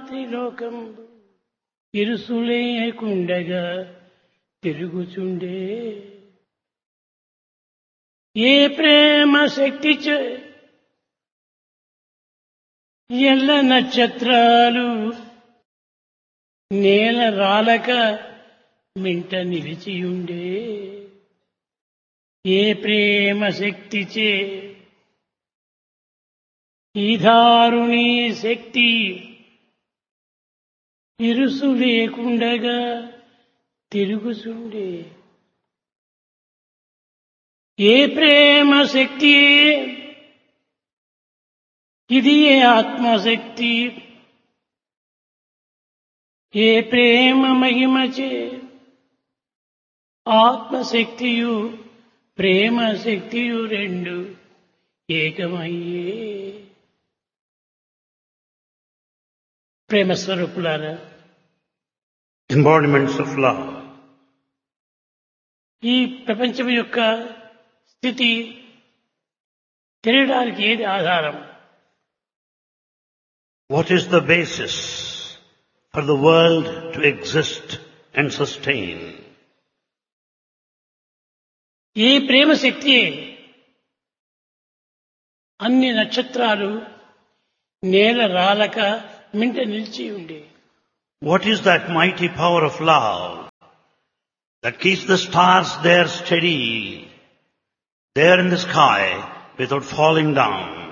త్రిలోకం ఇరుసులేకుండగా తిరుగుచుండే ఏ ప్రేమ శక్తి చే ఎల్ల నక్షత్రాలు నేల రాలక మింట నిలిచియుండే ఏ ప్రేమ శక్తిచే ఈ దారుణి శక్తి ఇరుసు లేకుండగా తిరుగుచుండే ఏ ప్రేమ శక్తి ఇది ఏ ఆత్మశక్తి ఏ ప్రేమ మహిమచే ఆత్మశక్తియు ప్రేమ శక్తియు రెండు ఏకమయ్యే ప్రేమ స్వరూపులారా embodiments of love. ఈ ప్రపంచం యొక్క స్థితి తెలియడానికి ఏది ఆధారం What is the basis for the world to exist and sustain? ఈ ప్రేమ శక్తి అన్ని నక్షత్రాలు నేల రాలక మింట నిలిచి ఉండే What is that mighty power of love that keeps the stars there steady, there in the sky without falling down?